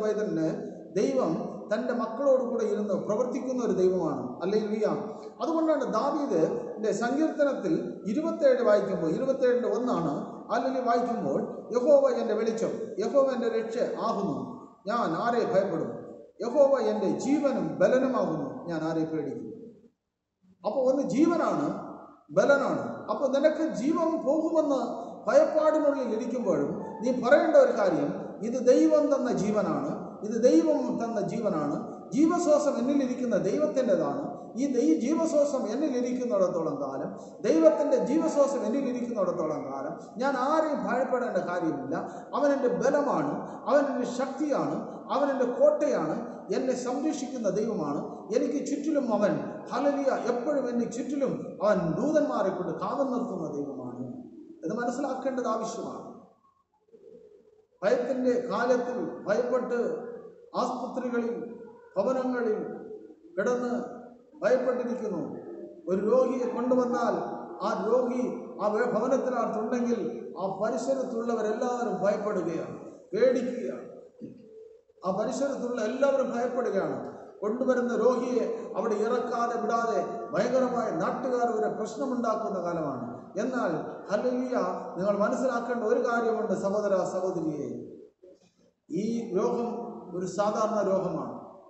പൈതലിന് ദൈവം തൻ്റെ മക്കളോട് കൂടെ ഇരുന്ന് പ്രവർത്തിക്കുന്ന ഒരു ദൈവമാണ് അല്ലെങ്കിൽ അതുകൊണ്ടാണ് ദാവീദ് ന്റെ സങ്കീർത്തനത്തിൽ ഇരുപത്തേഴ് വായിക്കുമ്പോൾ ഇരുപത്തേഴിൻ്റെ ഒന്നാണ് അല്ലെങ്കിൽ വായിക്കുമ്പോൾ യഹോവ എൻ്റെ വെളിച്ചം യഹോവ എൻ്റെ രക്ഷ ആകുന്നു ഞാൻ ആരെ ഭയപ്പെടും യഹോവ എൻ്റെ ജീവനും ബലനുമാകുന്നു ഞാൻ ആരെ പേടിക്കും അപ്പോൾ ഒന്ന് ജീവനാണ് ബലനാണ് അപ്പോൾ നിനക്ക് ജീവൻ പോകുമെന്ന് ഭയപ്പാടിനുള്ളിൽ ഇരിക്കുമ്പോഴും നീ പറയേണ്ട ഒരു കാര്യം ഇത് ദൈവം തന്ന ജീവനാണ് ഇത് ദൈവം തന്ന ജീവനാണ് ജീവശ്വാസം എന്നിലിരിക്കുന്ന ദൈവത്തിൻ്റെതാണ് ഈ ദൈ ജീവശ്വാസം എന്നിലിരിക്കുന്നിടത്തോളം കാലം ദൈവത്തിൻ്റെ ജീവശ്വാസം എന്നിലിരിക്കുന്നിടത്തോളം കാലം ഞാൻ ആരെയും ഭയപ്പെടേണ്ട കാര്യമില്ല അവൻ എൻ്റെ ബലമാണ് അവൻ എൻ്റെ ശക്തിയാണ് അവൻ എൻ്റെ കോട്ടയാണ് എന്നെ സംരക്ഷിക്കുന്ന ദൈവമാണ് എനിക്ക് ചുറ്റിലും അവൻ ഹലലിയ എപ്പോഴും എന്നെ ചുറ്റിലും അവൻ ദൂതന്മാരെ കൊണ്ട് കാവൽ നിർത്തുന്ന ദൈവമാണ് ഇത് മനസ്സിലാക്കേണ്ടത് ആവശ്യമാണ് ഭയത്തിൻ്റെ കാലത്തിൽ ഭയപ്പെട്ട് ആസ്പത്രികളിൽ ഭവനങ്ങളിൽ കിടന്ന് ഭയപ്പെട്ടിരിക്കുന്നു ഒരു രോഗിയെ കൊണ്ടുവന്നാൽ ആ രോഗി ആ വേ- ഭവനത്തിനകത്തുണ്ടെങ്കിൽ ആ പരിസരത്തുള്ളവരെല്ലാവരും ഭയപ്പെടുകയാണ് പേടിക്കുകയാണ് ആ പരിസരത്തുള്ള എല്ലാവരും ഭയപ്പെടുകയാണ് കൊണ്ടുവരുന്ന രോഗിയെ അവിടെ ഇറക്കാതെ വിടാതെ ഭയങ്കരമായ നാട്ടുകാർ ഒരു പ്രശ്നമുണ്ടാക്കുന്ന കാലമാണ് എന്നാൽ ഹല്ലേലൂയ നിങ്ങൾ മനസ്സിലാക്കേണ്ട ഒരു കാര്യമുണ്ട് സഹോദര സഹോദരിയെ ഈ രോഗം ഒരു സാധാരണ രോഗമാണ്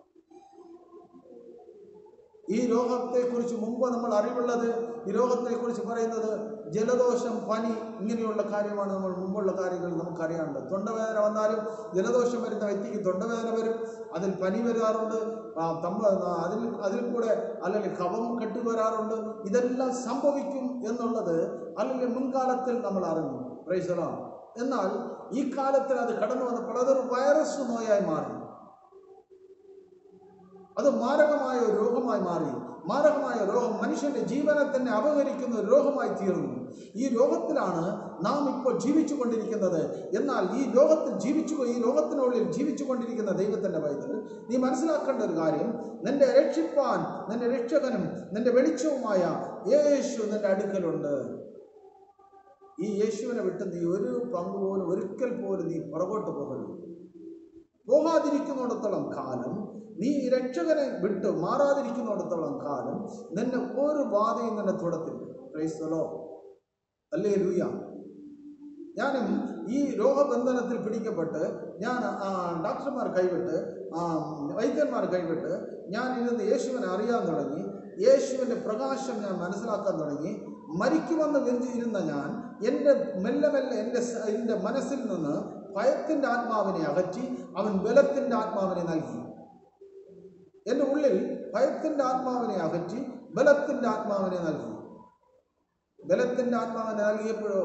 ഈ രോഗത്തെക്കുറിച്ച് മുമ്പ് നമ്മൾ അറിവുള്ളത് ഈ രോഗത്തെക്കുറിച്ച് പറയുന്നത് ജലദോഷം പനി ഇങ്ങനെയുള്ള കാര്യമാണ് നമ്മൾ മുമ്പുള്ള കാര്യങ്ങൾ നമുക്കറിയാനുള്ളത് തൊണ്ടവേദന വന്നാലും ജലദോഷം വരുന്ന വ്യക്തിക്ക് തൊണ്ടവേദന വരും അതിൽ പനി വരാറുണ്ട് ആ, തമ്മ അതിൽ അതിൽ കൂടെ അല്ലെങ്കിൽ കഫം കെട്ടി വരാറുണ്ട് ഇതെല്ലാം സംഭവിക്കും എന്നുള്ളത് അല്ലെങ്കിൽ മുൻകാലത്തിൽ നമ്മൾ അറിഞ്ഞു പ്രൈസറോ എന്നാൽ ഈ കാലത്തിൽ അത് കടന്നു വന്നപ്പോൾ അതൊരു വൈറസ് നോയായി മാറി അത് മാരകമായ ഒരു രോഗമായി മാറി മാരകമായ രോഗം മനുഷ്യന്റെ ജീവനെ തന്നെ അപഹരിക്കുന്ന ഒരു രോഗമായി തീർന്നു ഈ രോഗത്തിലാണ് നാം ഇപ്പോൾ ജീവിച്ചു കൊണ്ടിരിക്കുന്നത് എന്നാൽ ഈ ലോകത്തിൽ ജീവിച്ചു ഈ ലോകത്തിനുള്ളിൽ ജീവിച്ചു കൊണ്ടിരിക്കുന്ന ദൈവത്തിന്റെ പൈതൽ നീ മനസ്സിലാക്കേണ്ട ഒരു കാര്യം നിന്റെ രക്ഷിപ്പാൻ നിന്റെ രക്ഷകനും നിന്റെ വെളിച്ചവുമായ യേശു നിന്റെ അടുക്കലുണ്ട് ഈ യേശുവിനെ വിട്ട് നീ ഒരു പങ്ക് പോലും ഒരിക്കൽ പോലും നീ പുറകോട്ട് പോകരുത് പോകാതിരിക്കുന്നിടത്തോളം കാലം നീ ഈ രക്ഷകനെ വിട്ട് മാറാതിരിക്കുന്നിടത്തോളം കാലം നിന്നെ ഒരു ബാധയും നിന്നെ തുടത്തില്ല ക്രൈസ്തലോ അല്ലേ ലൂയ ഞാനും ഈ രോഗബന്ധനത്തിൽ പിടിക്കപ്പെട്ട് ഞാൻ ആ, ഡോക്ടർമാർ കൈവിട്ട് ആ, വൈദ്യന്മാർ കൈവിട്ട് ഞാൻ ഇരുന്ന് യേശുവിനെ അറിയാൻ തുടങ്ങി യേശുവിൻ്റെ പ്രകാശം ഞാൻ മനസ്സിലാക്കാൻ തുടങ്ങി മരിക്കുമെന്ന് വെഞ്ചിരുന്ന ഞാൻ എൻ്റെ മെല്ലെ മെല്ലെ എൻ്റെ സ- എൻ്റെ മനസ്സിൽ നിന്ന് ഭയത്തിൻ്റെ ആത്മാവിനെ അകറ്റി അവൻ ബലത്തിൻ്റെ ആത്മാവിനെ നൽകി എൻ്റെ ഉള്ളിൽ ഭയത്തിൻ്റെ ആത്മാവിനെ അകറ്റി ബലത്തിൻ്റെ ആത്മാവിനെ നൽകി ബലത്തിൻ്റെ ആത്മാവിനെ നൽകിയപ്പോഴോ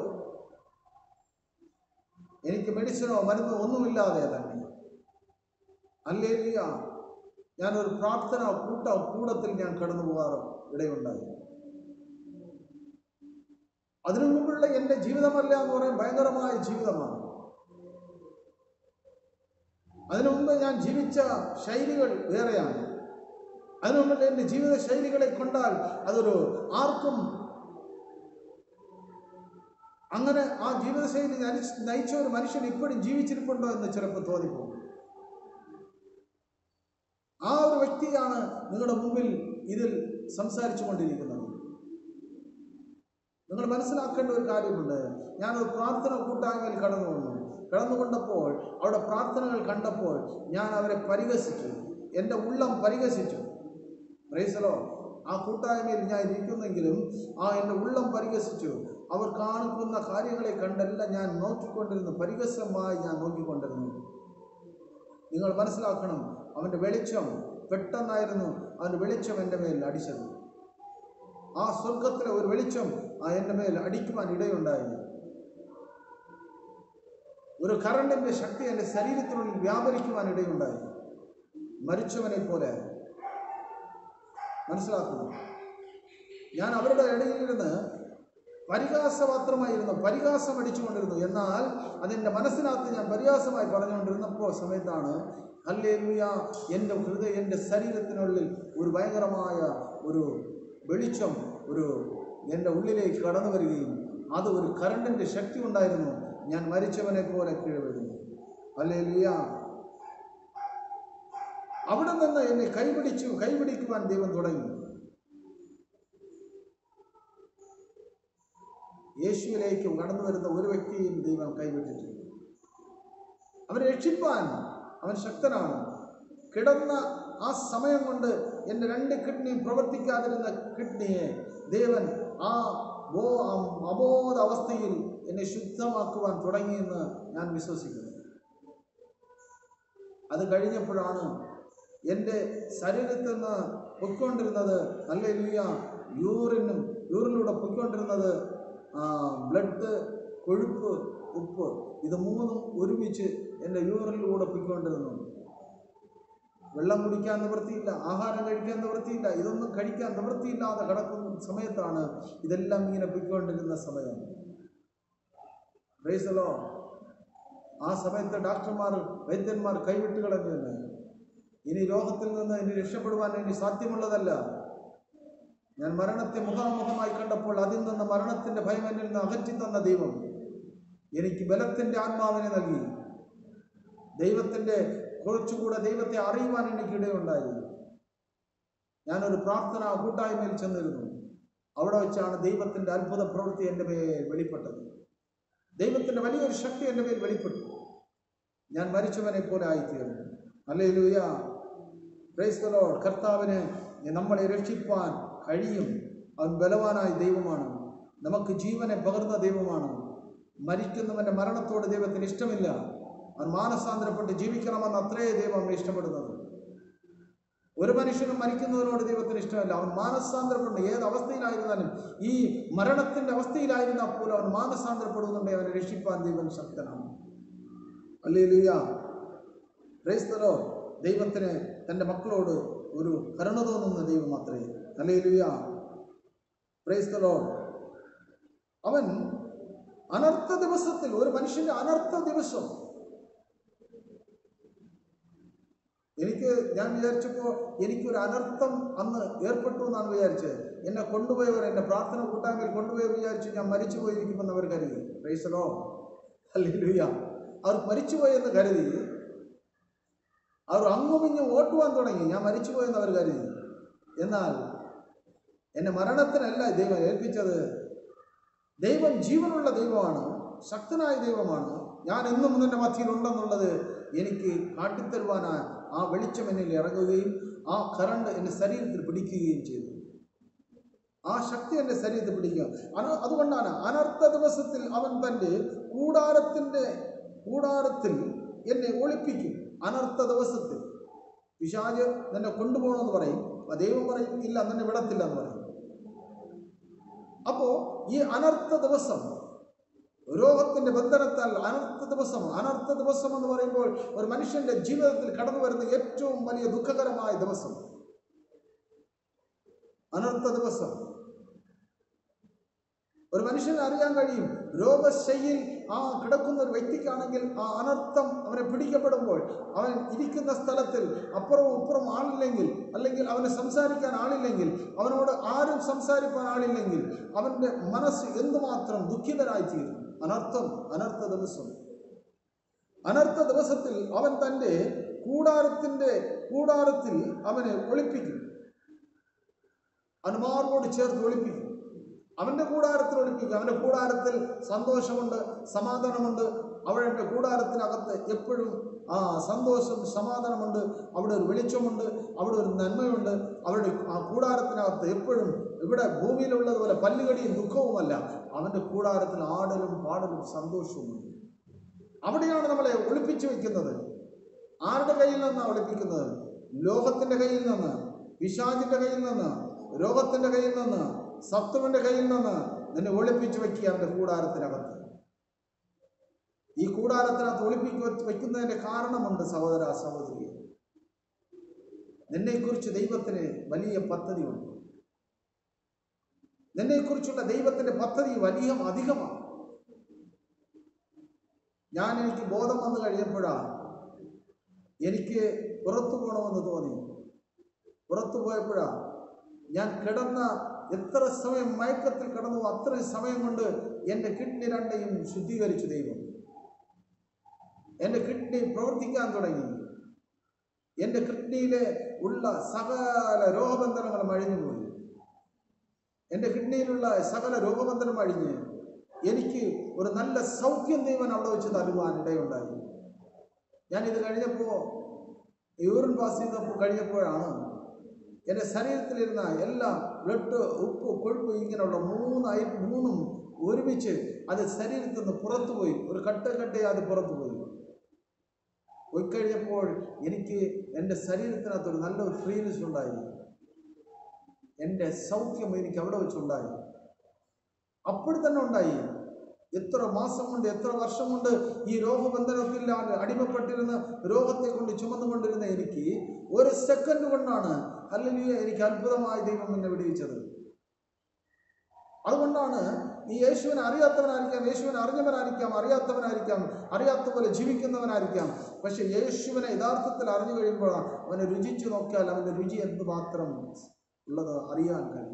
എനിക്ക് മെഡിസിനോ മരുന്നോ ഒന്നുമില്ലാതെ തന്നെ അല്ലേലിയ ഞാനൊരു പ്രാർത്ഥന കൂട്ട കൂടത്തിൽ ഞാൻ കടന്നു പോകാറ് ഇടയുണ്ടായി അതിനു മുമ്പുള്ള എൻ്റെ ജീവിതമല്ല എന്ന് പറയാൻ ഭയങ്കരമായ ജീവിതമാണ് അതിനു മുമ്പ് ഞാൻ ജീവിച്ച ശൈലികൾ വേറെയാണ് അതിനു മുമ്പ് എൻ്റെ ജീവിത ശൈലികളെ കൊണ്ടാൽ അതൊരു ആർക്കും അങ്ങനെ ആ ജീവിതശൈലി നയിച്ച് നയിച്ച ഒരു മനുഷ്യൻ ഇപ്പോഴും ജീവിച്ചിരിപ്പുണ്ടോ എന്ന് ചിലപ്പോൾ തോന്നിപ്പോകും ആ ഒരു വ്യക്തിയാണ് നിങ്ങളുടെ മുമ്പിൽ ഇതിൽ സംസാരിച്ചു കൊണ്ടിരിക്കുന്നത് നിങ്ങൾ മനസ്സിലാക്കേണ്ട ഒരു കാര്യമുണ്ട് ഞാനൊരു പ്രാർത്ഥന കൂട്ടായ്മയിൽ കടന്നു വന്നു കടന്നു കൊണ്ടപ്പോൾ അവിടെ പ്രാർത്ഥനകൾ കണ്ടപ്പോൾ ഞാൻ അവരെ പരിഹസിച്ചു എൻ്റെ ഉള്ളം പരിഹസിച്ചു പ്രൈസലോ ആ കൂട്ടായ്മയിൽ ഞാൻ ഇരിക്കുന്നെങ്കിലും ആ എൻ്റെ ഉള്ളം പരിഹസിച്ചു അവർ കാണിക്കുന്ന കാര്യങ്ങളെ കണ്ടല്ല ഞാൻ നോക്കിക്കൊണ്ടിരുന്നു പരിഹസമായി ഞാൻ നോക്കിക്കൊണ്ടിരുന്നു നിങ്ങൾ മനസ്സിലാക്കണം അവൻ്റെ വെളിച്ചം പെട്ടെന്നായിരുന്നു അവൻ്റെ വെളിച്ചം എൻ്റെ മേൽ അടിച്ചത് ആ സ്വർഗത്തിലെ ഒരു വെളിച്ചം ആ എൻ്റെ മേൽ അടിക്കുവാൻ ഇടയുണ്ടായി ഒരു കറണ്ടിൻ്റെ ശക്തി എൻ്റെ ശരീരത്തിനുള്ളിൽ വ്യാപരിക്കുവാൻ ഇടയുണ്ടായി മരിച്ചവനെ പോലെ മനസ്സിലാക്കുന്നു ഞാൻ അവരുടെ ഇടയിലിരുന്ന് പരിഹാസപാത്രമായിരുന്നു പരിഹാസം അടിച്ചുകൊണ്ടിരുന്നു എന്നാൽ അതെൻ്റെ മനസ്സിനകത്ത് ഞാൻ പരിഹാസമായി പറഞ്ഞുകൊണ്ടിരുന്നപ്പോൾ സമയത്താണ് അല്ലേലുയ എൻ്റെ ഹൃദയ എൻ്റെ ശരീരത്തിനുള്ളിൽ ഒരു ഭയങ്കരമായ ഒരു വെളിച്ചം ഒരു എൻ്റെ ഉള്ളിലേക്ക് കടന്നു വരികയും അത് ഒരു കറണ്ടിൻ്റെ ശക്തി ഉണ്ടായിരുന്നു ഞാൻ മരിച്ചവനെ പോലെ കീഴ്വഴുന്നു അല്ലേലുയ അവിടെ നിന്ന് എന്നെ കൈപിടിച്ചു കൈപിടിക്കുവാൻ ദൈവം തുടങ്ങി യേശുവിലേക്ക് കടന്നു വരുന്ന ഒരു വ്യക്തിയും ദൈവം കൈവിട്ടിട്ടില്ല അവനെ രക്ഷിപ്പാൻ അവൻ ശക്തനാണ് കിടന്ന ആ സമയം കൊണ്ട് എൻ്റെ രണ്ട് കിഡ്നിയും പ്രവർത്തിക്കാതിരുന്ന കിഡ്നിയെ ദേവൻ ആ ബോ ആ അബോധ അവസ്ഥയിൽ എന്നെ ശുദ്ധമാക്കുവാൻ തുടങ്ങിയെന്ന് ഞാൻ വിശ്വസിക്കുന്നു അത് കഴിഞ്ഞപ്പോഴാണ് എൻ്റെ ശരീരത്തിൽ നിന്ന് പൊയ്ക്കൊണ്ടിരുന്നത് നല്ല ലൂയ യൂറിനും യൂറിലൂടെ പൊയ്ക്കൊണ്ടിരുന്നത് ബ്ലഡ് കൊഴുപ്പ് ഉപ്പ് ഇത് മൂന്നും ഒരുമിച്ച് എൻ്റെ യൂറിലൂടെ പൊയ്ക്കൊണ്ടിരുന്നു വെള്ളം കുടിക്കാൻ നിവൃത്തിയില്ല ആഹാരം കഴിക്കാൻ നിവൃത്തിയില്ല ഇതൊന്നും കഴിക്കാൻ നിവൃത്തിയില്ലാതെ കിടക്കുന്ന സമയത്താണ് ഇതെല്ലാം ഇങ്ങനെ പൊയ്ക്കൊണ്ടിരുന്ന സമയം പ്രൈസലോ ആ സമയത്ത് ഡോക്ടർമാർ വൈദ്യന്മാർ കൈവിട്ട് കളഞ്ഞു തന്നെ ഇനി ലോകത്തിൽ നിന്ന് ഇനി രക്ഷപ്പെടുവാൻ ഇനി സാധ്യമുള്ളതല്ല ഞാൻ മരണത്തെ മുഖാമുഖമായി കണ്ടപ്പോൾ അതിൽ നിന്ന് മരണത്തിൻ്റെ ഭയം എന്നിൽ നിന്ന് അകറ്റി തന്ന ദൈവം എനിക്ക് ബലത്തിൻ്റെ ആത്മാവിനെ നൽകി ദൈവത്തിൻ്റെ കുറച്ചുകൂടെ ദൈവത്തെ അറിയുവാൻ എനിക്ക് ഇടയുണ്ടായി ഞാനൊരു പ്രാർത്ഥന കൂട്ടായ്മയിൽ ചെന്നിരുന്നു അവിടെ വെച്ചാണ് ദൈവത്തിൻ്റെ അത്ഭുത പ്രവൃത്തി എൻ്റെ മേൽ വെളിപ്പെട്ടത് ദൈവത്തിൻ്റെ വലിയൊരു ശക്തി എൻ്റെ മേൽ വെളിപ്പെട്ടു ഞാൻ മരിച്ചവനെ പോലെ ആയിത്തീർന്നു അല്ലേ ലൂയ ക്രൈസ്തലോ കർത്താവിന് നമ്മളെ രക്ഷിപ്പാൻ കഴിയും അവൻ ബലവാനായ ദൈവമാണ് നമുക്ക് ജീവനെ പകർന്ന ദൈവമാണ് മരിക്കുന്നവൻ്റെ മരണത്തോട് ദൈവത്തിന് ഇഷ്ടമില്ല അവൻ മാനസാന്തരപ്പെട്ട് ജീവിക്കണമെന്ന് അത്രേ ദൈവം ഇഷ്ടപ്പെടുന്നത് ഒരു മനുഷ്യനും മരിക്കുന്നതിനോട് ദൈവത്തിന് ഇഷ്ടമല്ല അവൻ മാനസാന്തരപ്പെടണം ഏത് അവസ്ഥയിലായിരുന്നാലും ഈ മരണത്തിന്റെ അവസ്ഥയിലായിരുന്നാൽ പോലും അവൻ മാനസാന്തരപ്പെടുന്നുണ്ട് അവനെ രക്ഷിപ്പാൻ ദൈവം ശക്തനാണ് അല്ലേ ലൂയ ക്രൈസ്തലോ ദൈവത്തിന് തൻ്റെ മക്കളോട് ഒരു കരുണ തോന്നുന്ന ദൈവം മാത്രമേ അല്ലേ ലൂയ ക്രൈസ്തലോ അവൻ അനർത്ഥ ദിവസത്തിൽ ഒരു മനുഷ്യന്റെ അനർത്ഥ ദിവസം എനിക്ക് ഞാൻ വിചാരിച്ചപ്പോൾ എനിക്കൊരു അനർത്ഥം അന്ന് ഏർപ്പെട്ടു എന്നാണ് വിചാരിച്ചത് എന്നെ കൊണ്ടുപോയവർ എന്നെ പ്രാർത്ഥന കൂട്ടായ്മയിൽ കൊണ്ടുപോയവർ വിചാരിച്ചു ഞാൻ മരിച്ചു പോയിരിക്കുമെന്ന് അവർ കരുതി പ്രൈസലോ അല്ലേലൂയ അവർ മരിച്ചുപോയെന്ന് കരുതി അവർ അങ്ങുമിഞ്ഞും ഓട്ടുവാൻ തുടങ്ങി ഞാൻ മരിച്ചുപോയെന്ന് അവർ കരുതി എന്നാൽ എന്നെ മരണത്തിനല്ല ദൈവം ഏൽപ്പിച്ചത് ദൈവം ജീവനുള്ള ദൈവമാണ് ശക്തനായ ദൈവമാണ് ഞാൻ എന്നും നിന്റെ മധ്യയിലുണ്ടെന്നുള്ളത് എനിക്ക് കാട്ടിത്തരുവാനാ ആ വെളിച്ചം എന്നിൽ ഇറങ്ങുകയും ആ കറണ്ട് എൻ്റെ ശരീരത്തിൽ പിടിക്കുകയും ചെയ്തു ആ ശക്തി എൻ്റെ ശരീരത്തിൽ പിടിക്കുക അന അതുകൊണ്ടാണ് അനർത്ഥ ദിവസത്തിൽ അവൻ തൻ്റെ കൂടാരത്തിൻ്റെ കൂടാരത്തിൽ എന്നെ ഒളിപ്പിക്കും അനർത്ഥ ദിവസത്തിൽ പിശാജ് നിന്നെ കൊണ്ടുപോകണമെന്ന് പറയും അപ്പൊ ദൈവം പറയും ഇല്ല നിന്നെ വിടത്തില്ല എന്ന് പറയും അപ്പോ ഈ അനർത്ഥ ദിവസം രോഗത്തിന്റെ ബന്ധനത്താൽ അനർത്ഥ ദിവസം അനർത്ഥ ദിവസം എന്ന് പറയുമ്പോൾ ഒരു മനുഷ്യന്റെ ജീവിതത്തിൽ കടന്നു വരുന്ന ഏറ്റവും വലിയ ദുഃഖകരമായ ദിവസം അനർത്ഥ ദിവസം ഒരു മനുഷ്യന് അറിയാൻ കഴിയും രോഗശയ്യിൽ ആ കിടക്കുന്ന ഒരു വ്യക്തിക്കാണെങ്കിൽ ആ അനർത്ഥം അവനെ പിടിക്കപ്പെടുമ്പോൾ അവൻ ഇരിക്കുന്ന സ്ഥലത്തിൽ അപ്പുറവും ഇപ്പുറവും ആളില്ലെങ്കിൽ അല്ലെങ്കിൽ അവന് സംസാരിക്കാൻ ആളില്ലെങ്കിൽ അവനോട് ആരും സംസാരിക്കാൻ ആളില്ലെങ്കിൽ അവൻ്റെ മനസ്സ് എന്തുമാത്രം ദുഃഖിതരായിത്തീരും അനർത്ഥം അനർത്ഥ ദിവസം അനർത്ഥ ദിവസത്തിൽ അവൻ തൻ്റെ കൂടാരത്തിൻ്റെ കൂടാരത്തിൽ അവനെ ഒളിപ്പിക്കും അനുമാറോട് ചേർത്ത് ഒളിപ്പിക്കും അവൻ്റെ കൂടാരത്തിൽ ഒളിപ്പിക്കും അവൻ്റെ കൂടാരത്തിൽ സന്തോഷമുണ്ട് സമാധാനമുണ്ട് അവൻ്റെ കൂടാരത്തിനകത്ത് എപ്പോഴും ആ സന്തോഷം സമാധാനമുണ്ട് അവിടെ ഒരു വെളിച്ചമുണ്ട് അവിടെ ഒരു നന്മയുണ്ട് അവരുടെ ആ കൂടാരത്തിനകത്ത് എപ്പോഴും ഇവിടെ ഭൂമിയിലുള്ളതുപോലെ പല്ലുകടിയും ദുഃഖവുമല്ല അവൻ്റെ കൂടാരത്തിൽ ആടലും പാടലും സന്തോഷവുമുണ്ട് അവിടെയാണ് നമ്മളെ ഒളിപ്പിച്ചു വെക്കുന്നത് ആരുടെ കയ്യിൽ നിന്നാണ് ഒളിപ്പിക്കുന്നത് ലോകത്തിൻ്റെ കയ്യിൽ നിന്ന് പിശാചിൻ്റെ കയ്യിൽ നിന്ന് രോഗത്തിൻ്റെ കയ്യിൽ നിന്ന് സത്വന്റെ കയ്യിൽ നിന്ന് നിന്നെ ഒളിപ്പിച്ചു വെക്കുക അവൻ്റെ കൂടാരത്തിനകത്ത് ഈ കൂടാരത്തിനകത്ത് ഒളിപ്പിക്ക് വെച്ച് വെക്കുന്നതിന്റെ കാരണമുണ്ട് സഹോദര സഹോദരി നിന്നെക്കുറിച്ച് ദൈവത്തിന് വലിയ പദ്ധതിയുണ്ട് നിന്നെക്കുറിച്ചുള്ള ദൈവത്തിന്റെ പദ്ധതി വലിയ അധികമാണ് ഞാൻ എനിക്ക് ബോധം വന്നു കഴിഞ്ഞപ്പോഴാണ് എനിക്ക് പുറത്തു പോകണമെന്ന് തോന്നി പുറത്തു പോയപ്പോഴാണ് ഞാൻ കിടന്ന എത്ര സമയം മയക്കത്തിൽ കിടന്നു അത്രയും സമയം കൊണ്ട് എൻ്റെ കിഡ്നി രണ്ടെയും ശുദ്ധീകരിച്ചു ദൈവം എൻ്റെ കിഡ്നി പ്രവർത്തിക്കാൻ തുടങ്ങി എൻ്റെ കിഡ്നിയിലെ ഉള്ള സകല രോഗബന്ധനങ്ങളും അഴിഞ്ഞുപോയി എൻ്റെ കിഡ്നിയിലുള്ള സകല രോഗബന്ധനം അഴിഞ്ഞ് എനിക്ക് ഒരു നല്ല സൗഖ്യം ദൈവൻ അവിടെ വെച്ച് നൽകുവാൻ ഇടയുണ്ടായി ഞാനിത് കഴിഞ്ഞപ്പോൾ യൂറിൻ പാസ് ചെയ്തപ്പോൾ കഴിഞ്ഞപ്പോഴാണ് എൻ്റെ ശരീരത്തിലിരുന്ന എല്ലാ ബ്ലഡ് ഉപ്പ് കൊഴുപ്പ് ഇങ്ങനെയുള്ള മൂന്ന് ഐ മൂന്നും ഒരുമിച്ച് അത് ശരീരത്തിൽ നിന്ന് പുറത്തു പോയി ഒരു കട്ട കട്ടയെ അത് പുറത്തു പോയി പോയി കഴിഞ്ഞപ്പോൾ എനിക്ക് എൻ്റെ ശരീരത്തിനകത്തൊരു നല്ലൊരു ഫ്രീനെസ് ഉണ്ടായി എൻ്റെ സൗഖ്യം എനിക്ക് അവിടെ വെച്ചുണ്ടായി അപ്പോൾ തന്നെ ഉണ്ടായി എത്ര മാസം കൊണ്ട് എത്ര വർഷം കൊണ്ട് ഈ രോഗബന്ധനത്തിൽ അടിമപ്പെട്ടിരുന്ന രോഗത്തെ കൊണ്ട് ചുമന്നുകൊണ്ടിരുന്ന എനിക്ക് ഒരു സെക്കൻഡ് കൊണ്ടാണ് അല്ലെങ്കിൽ എനിക്ക് അത്ഭുതമായി ദൈവം എന്നെ വിടുവിച്ചത് അതുകൊണ്ടാണ് ഈ യേശുവിനെ അറിയാത്തവനായിരിക്കാം യേശുവിനെ അറിഞ്ഞവനായിരിക്കാം അറിയാത്തവനായിരിക്കാം അറിയാത്ത പോലെ ജീവിക്കുന്നവനായിരിക്കാം പക്ഷെ യേശുവിനെ യഥാർത്ഥത്തിൽ അറിഞ്ഞു കഴിയുമ്പോൾ അവനെ രുചിച്ചു നോക്കിയാൽ അവൻ്റെ രുചി എന്ത് മാത്രം ഉള്ളത് അറിയാൻ കഴിയും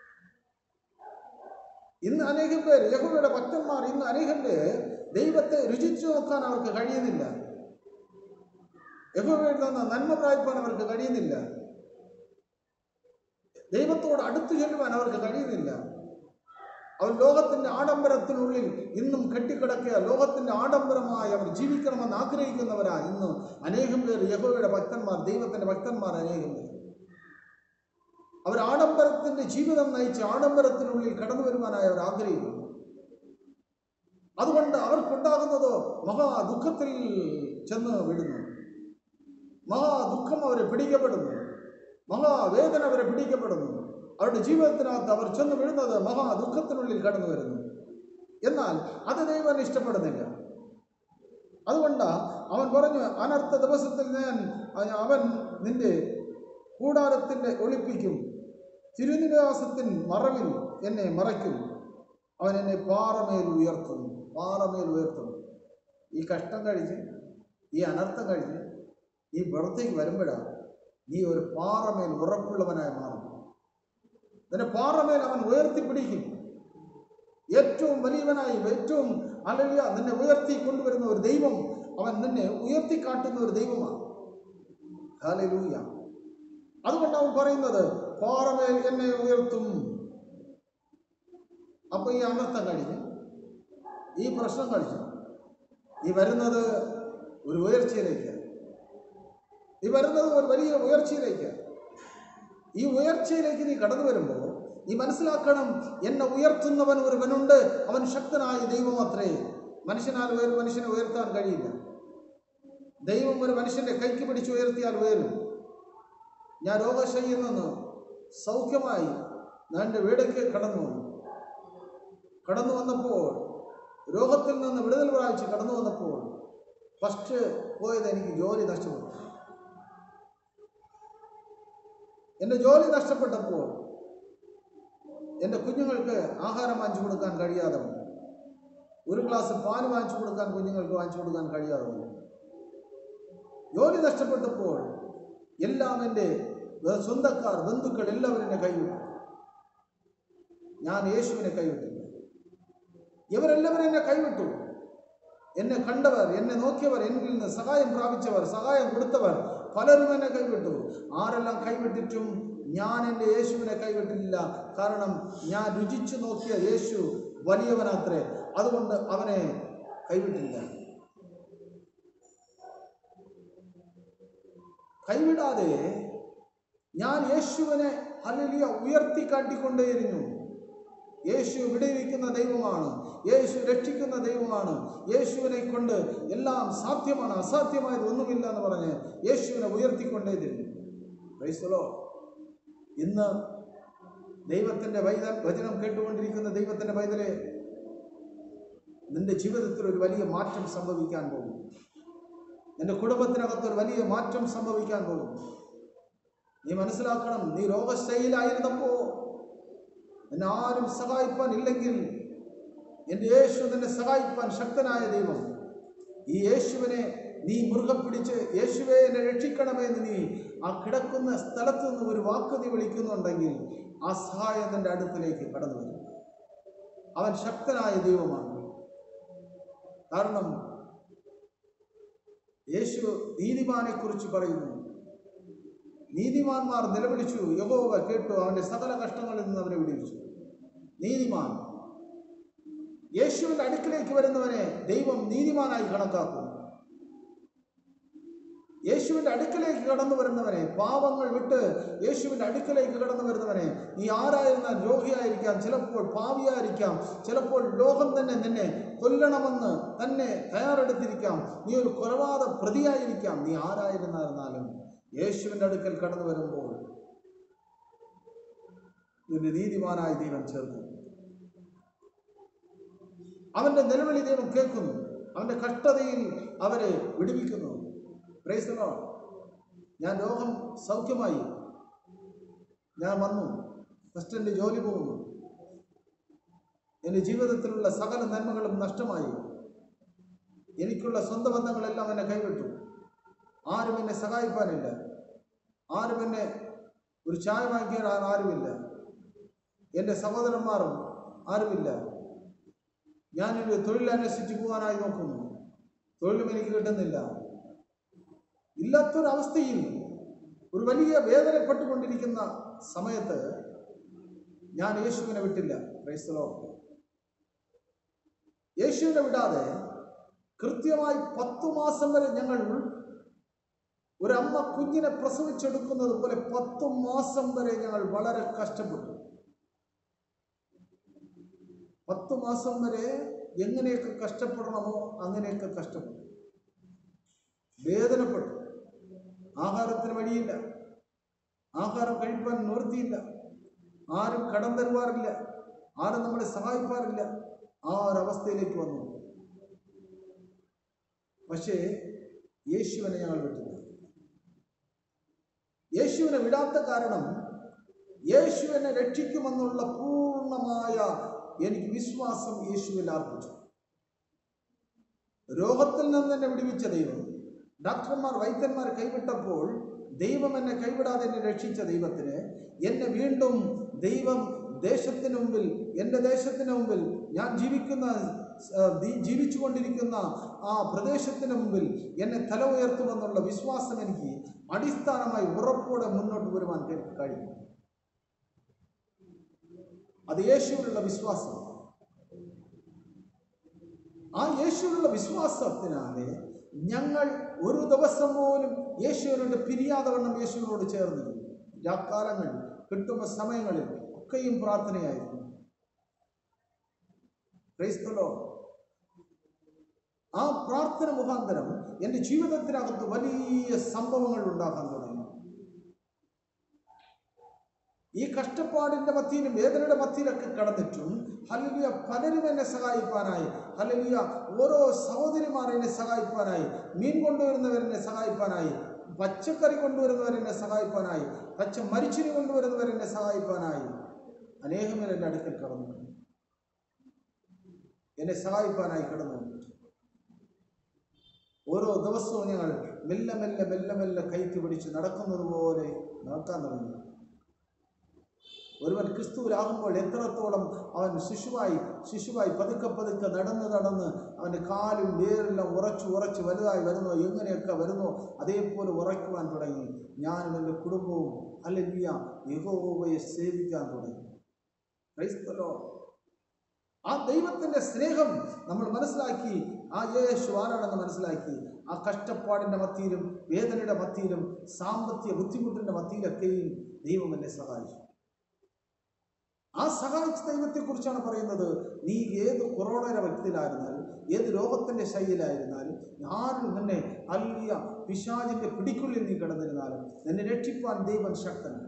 ഇന്ന് അനേകം പേര് യഹോവയുടെ ഭക്തന്മാർ ഇന്ന് അനേകം പേര് ദൈവത്തെ രുചിച്ചു നോക്കാൻ അവർക്ക് കഴിയുന്നില്ല യഹോവയിൽ നിന്ന് നന്മ പ്രാപിപ്പാൻ അവർക്ക് കഴിയുന്നില്ല ദൈവത്തോട് അടുത്തു ചെല്ലുവാൻ അവർക്ക് കഴിയുന്നില്ല അവർ ലോകത്തിന്റെ ആഡംബരത്തിനുള്ളിൽ ഇന്നും കെട്ടിക്കിടക്കുക ലോകത്തിന്റെ ആഡംബരമായി അവർ ജീവിക്കണമെന്ന് ആഗ്രഹിക്കുന്നവരാ ഇന്ന് അനേകം പേർ യഹോവയുടെ ഭക്തന്മാർ ദൈവത്തിന്റെ ഭക്തന്മാർ അനേകം പേർ അവർ ആഡംബരത്തിന്റെ ജീവിതം നയിച്ച് ആഡംബരത്തിനുള്ളിൽ കടന്നു വരുവാനായി അവർ ആഗ്രഹിക്കുന്നു അതുകൊണ്ട് അവർക്കുണ്ടാകുന്നതോ മഹാ ദുഃഖത്തിൽ ചെന്ന് വിടുന്നു മഹാ ദുഃഖം അവരെ പിടിക്കപ്പെടുന്നു മഹാവേദന അവരെ പിടിക്കപ്പെടുന്നു അവരുടെ ജീവിതത്തിനകത്ത് അവർ ചെന്ന് വീഴുന്നത് മഹാ ദുഃഖത്തിനുള്ളിൽ കടന്നു വരുന്നു എന്നാൽ അത് ദൈവം ഇഷ്ടപ്പെടുന്നില്ല അതുകൊണ്ട് അവൻ പറഞ്ഞു അനർത്ഥ ദിവസത്തിൽ ഞാൻ അവൻ നിന്റെ കൂടാരത്തിൻ്റെ ഒളിപ്പിക്കും തിരുനിവാസത്തിൻ മറവിൽ എന്നെ മറയ്ക്കും അവൻ എന്നെ പാറമേൽ ഉയർത്തും പാറമേൽ ഉയർത്തും ഈ കഷ്ടം കഴിഞ്ഞ് ഈ അനർത്ഥം കഴിഞ്ഞ് ഈ പുറത്തേക്ക് വരുമ്പോഴാണ് നീ ഒരു പാറമേൽ ഉറപ്പുള്ളവനായി മാറും നിന്നെ പാറമേൽ അവൻ ഉയർത്തിപ്പിടിക്കും ഏറ്റവും വലിയവനായി ഏറ്റവും അലലിയ നിന്നെ ഉയർത്തി കൊണ്ടുവരുന്ന ഒരു ദൈവം അവൻ നിന്നെ ഉയർത്തി കാട്ടുന്ന ഒരു ദൈവമാണ് ഹാലലൂയ അതുകൊണ്ട് അവൻ പറയുന്നത് പാറമേൽ എന്നെ ഉയർത്തും അപ്പൊ ഈ അനർത്ഥം കഴിഞ്ഞ് ഈ പ്രശ്നം കഴിച്ചു ഈ വരുന്നത് ഒരു ഉയർച്ചയിലേക്ക് ഈ വരുന്നത് ഒരു വലിയ ഉയർച്ചയിലേക്ക് ഈ ഉയർച്ചയിലേക്ക് നീ കടന്നു വരുമ്പോൾ നീ മനസ്സിലാക്കണം എന്നെ ഉയർത്തുന്നവൻ ഒരുവനുണ്ട് അവൻ ശക്തനായ ദൈവം അത്രേ മനുഷ്യനാൽ ഒരു മനുഷ്യനെ ഉയർത്താൻ കഴിയില്ല ദൈവം ഒരു മനുഷ്യന്റെ കൈക്ക് പിടിച്ച് ഉയർത്തിയാൽ ഉയരും ഞാൻ രോഗശയ്യിൽ നിന്ന് സൗഖ്യമായി ഞാൻ എൻ്റെ വീടേക്ക് കടന്നു വന്നു കടന്നു വന്നപ്പോൾ രോഗത്തിൽ നിന്ന് വിടുതൽ പ്രാപിച്ച് കടന്നു വന്നപ്പോൾ ഫസ്റ്റ് പോയത് എനിക്ക് ജോലി നഷ്ടപ്പെട്ടു എൻ്റെ ജോലി നഷ്ടപ്പെട്ടപ്പോൾ എൻ്റെ കുഞ്ഞുങ്ങൾക്ക് ആഹാരം വാങ്ങിച്ചു കൊടുക്കാൻ കഴിയാതെ വന്നു ഒരു ഗ്ലാസ് പാല് വാങ്ങിച്ചു കൊടുക്കാൻ കുഞ്ഞുങ്ങൾക്ക് വാങ്ങിച്ചു കൊടുക്കാൻ കഴിയാതെ വന്നു ജോലി നഷ്ടപ്പെട്ടപ്പോൾ എല്ലാം എൻ്റെ സ്വന്തക്കാർ ബന്ധുക്കൾ എല്ലാവരും എന്നെ കൈവിട്ടു ഞാൻ യേശുവിനെ കൈവിട്ടില്ല ഇവരെല്ലാവരും എന്നെ കൈവിട്ടു എന്നെ കണ്ടവർ എന്നെ നോക്കിയവർ എന്നിൽ നിന്ന് സഹായം പ്രാപിച്ചവർ സഹായം കൊടുത്തവർ പലരും എന്നെ കൈവിട്ടു ആരെല്ലാം കൈവിട്ടിട്ടും ഞാൻ എൻ്റെ യേശുവിനെ കൈവിട്ടില്ല കാരണം ഞാൻ രുചിച്ചു നോക്കിയ യേശു വലിയവനാത്രേ അതുകൊണ്ട് അവനെ കൈവിട്ടില്ല കൈവിടാതെ ഞാൻ യേശുവിനെ ഹല്ലേലൂയ ഉയർത്തി കാട്ടിക്കൊണ്ടേയിരുന്നു യേശു വിടുവിക്കുന്ന ദൈവമാണ് യേശു രക്ഷിക്കുന്ന ദൈവമാണ് യേശുവിനെ കൊണ്ട് എല്ലാം സാധ്യമാണ് അസാധ്യമായത് ഒന്നുമില്ല എന്ന് പറഞ്ഞ് യേശുവിനെ ഉയർത്തിക്കൊണ്ടേയിരുന്നു ക്രൈസ്തലോ ഇന്ന് ദൈവത്തിൻ്റെ വൈദ വചനം കേട്ടുകൊണ്ടിരിക്കുന്ന ദൈവത്തിൻ്റെ വൈതലെ നിന്റെ ജീവിതത്തിൽ ഒരു വലിയ മാറ്റം സംഭവിക്കാൻ പോകും നിന്റെ കുടുംബത്തിനകത്ത് ഒരു വലിയ മാറ്റം സംഭവിക്കാൻ പോകും നീ മനസ്സിലാക്കണം നീ രോഗശൈലായിരുന്നപ്പോ എന്നെ ആരും സഹായിപ്പാൻ ഇല്ലെങ്കിൽ എൻ്റെ യേശു നിന്നെ സഹായിപ്പാൻ ശക്തനായ ദൈവം ഈ യേശുവിനെ നീ മുറുകെ പിടിച്ച് യേശുവെ എന്നെ രക്ഷിക്കണമേ എന്ന് നീ ആ കിടക്കുന്ന സ്ഥലത്ത് നിന്ന് ഒരു വാക്ക് നീ വിളിക്കുന്നുണ്ടെങ്കിൽ ആ സഹായം നിന്റെ അടുത്തിലേക്ക് കടന്നു വരും അവൻ ശക്തനായ ദൈവമാണ് കാരണം യേശു നീതിമാനെ കുറിച്ച് പറയുന്നു നീതിമാന്മാർ നിലവിളിച്ചു യഹോവ കേട്ടു അവന്റെ സകല കഷ്ടങ്ങളിൽ നിന്ന് അവരെ വിടുവിച്ചു നീതിമാൻ യേശുവിന്റെ അടുക്കിലേക്ക് വരുന്നവനെ ദൈവം നീതിമാനായി കണക്കാക്കും യേശുവിന്റെ അടുക്കലേക്ക് കടന്നു വരുന്നവനെ പാവങ്ങൾ വിട്ട് യേശുവിന്റെ അടുക്കലേക്ക് കടന്നു വരുന്നവനെ നീ ആരായിരുന്നാൽ രോഗിയായിരിക്കാം ചിലപ്പോൾ പാവിയായിരിക്കാം ചിലപ്പോൾ ലോകം തന്നെ നിന്നെ കൊല്ലണമെന്ന് തന്നെ തയ്യാറെടുത്തിരിക്കാം നീ ഒരു കൊലപാത പ്രതിയായിരിക്കാം നീ ആരായിരുന്നായിരുന്നാലും യേശുവിന്റെ അടുക്കൽ കടന്നു വരുമ്പോൾ നിന്റെ നീതിമാനായ ദൈവം ചേർക്കും അവന്റെ നിലവിളി ദൈവം കേൾക്കുന്നു അവന്റെ കഷ്ടതയിൽ അവരെ വിടുവിക്കുന്നു Praise the Lord. ഞാൻ രോഗം സൗഖ്യമായി ഞാൻ വന്നു ഫസ്റ്റ് ജോലി പോകുന്നു എൻ്റെ ജീവിതത്തിലുള്ള സകല നന്മകളും നഷ്ടമായി എനിക്കുള്ള സ്വന്തം ബന്ധങ്ങളെല്ലാം എന്നെ കൈവിട്ടു ആരും എന്നെ സഹായിക്കാനില്ല ആരും എന്നെ ഒരു ചായ വാങ്ങിക്കാൻ ആരുമില്ല എൻ്റെ സഹോദരന്മാരും ആരുമില്ല ഞാനൊരു തൊഴിൽ അന്വേഷിച്ച് പോകാനായി നോക്കുന്നു തൊഴിലും എനിക്ക് കിട്ടുന്നില്ല ഇല്ലാത്തൊരവസ്ഥയിൽ ഒരു വലിയ വേദനപ്പെട്ടുകൊണ്ടിരിക്കുന്ന സമയത്ത് ഞാൻ യേശുവിനെ വിട്ടില്ല ക്രൈസ്തലോ യേശുവിനെ വിടാതെ കൃത്യമായി പത്തു മാസം വരെ ഞങ്ങൾ ഒരമ്മ കുഞ്ഞിനെ പ്രസവിച്ചെടുക്കുന്നത് പോലെ പത്തു മാസം വരെ ഞങ്ങൾ വളരെ കഷ്ടപ്പെട്ടു പത്തു മാസം വരെ എങ്ങനെയൊക്കെ കഷ്ടപ്പെടണമോ അങ്ങനെയൊക്കെ കഷ്ടപ്പെട്ടു വേദനപ്പെട്ടു ആഹാരത്തിന് വഴിയില്ല ആഹാരം കഴിപ്പാൻ നിവൃത്തിയില്ല ആരും കടം തരുവാറില്ല ആരും നമ്മളെ സഹായിക്കാറില്ല ആ ഒരവസ്ഥയിലേക്ക് വന്നു പക്ഷേ യേശുവിനെ ഞങ്ങൾ വിട്ടില്ല യേശുവിനെ വിടാത്ത കാരണം യേശുവിനെ രക്ഷിക്കുമെന്നുള്ള പൂർണ്ണമായ എനിക്ക് വിശ്വാസം യേശുവിൽ അർപ്പിച്ചു രോഗത്തിൽ നിന്ന് എന്നെ വിടുവിച്ച ദൈവം ഡോക്ടർമാർ വൈദ്യന്മാർ കൈവിട്ടപ്പോൾ ദൈവം എന്നെ കൈവിടാതെ എന്നെ രക്ഷിച്ച ദൈവത്തിന് എന്നെ വീണ്ടും ദൈവം ദേശത്തിന് മുമ്പിൽ എൻ്റെ ദേശത്തിന് മുമ്പിൽ ഞാൻ ജീവിക്കുന്ന ആ, ദി- ജീവിച്ചുകൊണ്ടിരിക്കുന്ന ആ പ്രദേശത്തിന് മുമ്പിൽ എന്നെ തല ഉയർത്തുമെന്നുള്ള വിശ്വാസം എനിക്ക് അടിസ്ഥാനമായി ഉറപ്പോടെ മുന്നോട്ട് വരുവാൻ കഴി- കഴിയും അത് യേശുവിലുള്ള വിശ്വാസം ആ യേശുവിലുള്ള വിശ്വാസത്തിനാലെ ഞങ്ങൾ ഒരു ദിവസം പോലും യേശുവിനോട് പിരിയാതെ വണ്ണം യേശുവിനോട് ചേർന്നിരുന്നു രാക്കാലങ്ങളിൽ കിട്ടുന്ന സമയങ്ങളിൽ ഒക്കെയും പ്രാർത്ഥനയായിരുന്നു Praise the Lord. ആ പ്രാർത്ഥന മുഖാന്തരം എൻ്റെ ജീവിതത്തിനകത്ത് വലിയ സംഭവങ്ങൾ ഉണ്ടാക്കാൻ തുടങ്ങി ഈ കഷ്ടപ്പാടിന്റെ മത്തിയിലും വേദനയുടെ മത്തിയിലൊക്കെ കടന്നിട്ടും ഹലലിയ പലരും എന്നെ സഹായിക്കാനായി ഹലലിയ ഓരോ സഹോദരിമാർ എന്നെ സഹായിക്കാനായി മീൻ കൊണ്ടുവരുന്നവരെന്നെ സഹായിക്കാനായി പച്ചക്കറി കൊണ്ടുവരുന്നവരെന്നെ സഹായിക്കാനായി പച്ച മരിച്ചിനി കൊണ്ടുവരുന്നവരെന്നെ സഹായിക്കാനായി അനേകം പേർ എൻ്റെ അടുക്കൽ കടന്നു എന്നെ സഹായിക്കാനായി കടന്നു ഓരോ ദിവസവും ഞങ്ങൾ മെല്ലെ മെല്ലെ മെല്ലെ മെല്ലെ കൈക്ക് പിടിച്ച് നടക്കുന്നത് പോലെ നടക്കാൻ തുടങ്ങി ഒരുവൻ ക്രിസ്തുവിലാകുമ്പോൾ എത്രത്തോളം അവൻ ശിശുവായി ശിശുവായി പതുക്കെ പതുക്കെ നടന്ന് നടന്ന് അവൻ്റെ കാലും വേരെല്ലാം ഉറച്ചു ഉറച്ച് വലുതായി വരുന്നോ എങ്ങനെയൊക്കെ വരുന്നോ അതേപോലെ ഉറയ്ക്കുവാൻ തുടങ്ങി ഞാനും എൻ്റെ കുടുംബവും അല്ലെങ്കിൽ യഹോവയെ സേവിക്കാൻ തുടങ്ങി ക്രൈസ്തലോ ആ ദൈവത്തിൻ്റെ സ്നേഹം നമ്മൾ മനസ്സിലാക്കി ആ യേശു ആരാണെന്ന് മനസ്സിലാക്കി ആ കഷ്ടപ്പാടിൻ്റെ മത്തിയിലും വേദനയുടെ മത്തിയിലും സാമ്പത്തിക ബുദ്ധിമുട്ടിൻ്റെ മത്തിയിലൊക്കെയും ദൈവം എന്നെ സഹായിച്ചു ആ സഹായിച്ച ദൈവത്തെക്കുറിച്ചാണ് പറയുന്നത് നീ ഏത് കൊറോണയുടെ വ്യക്തിയിലായിരുന്നാലും ഏത് രോഗത്തിൻ്റെ ശൈലിയിലായിരുന്നാലും ആരും നിന്നെ അല്ലിയ പിശാചിൻ്റെ പിടിക്കുള്ളിൽ നീ കിടന്നിരുന്നാലും നിന്നെ രക്ഷിപ്പാൻ ദൈവം ശക്തനാണ്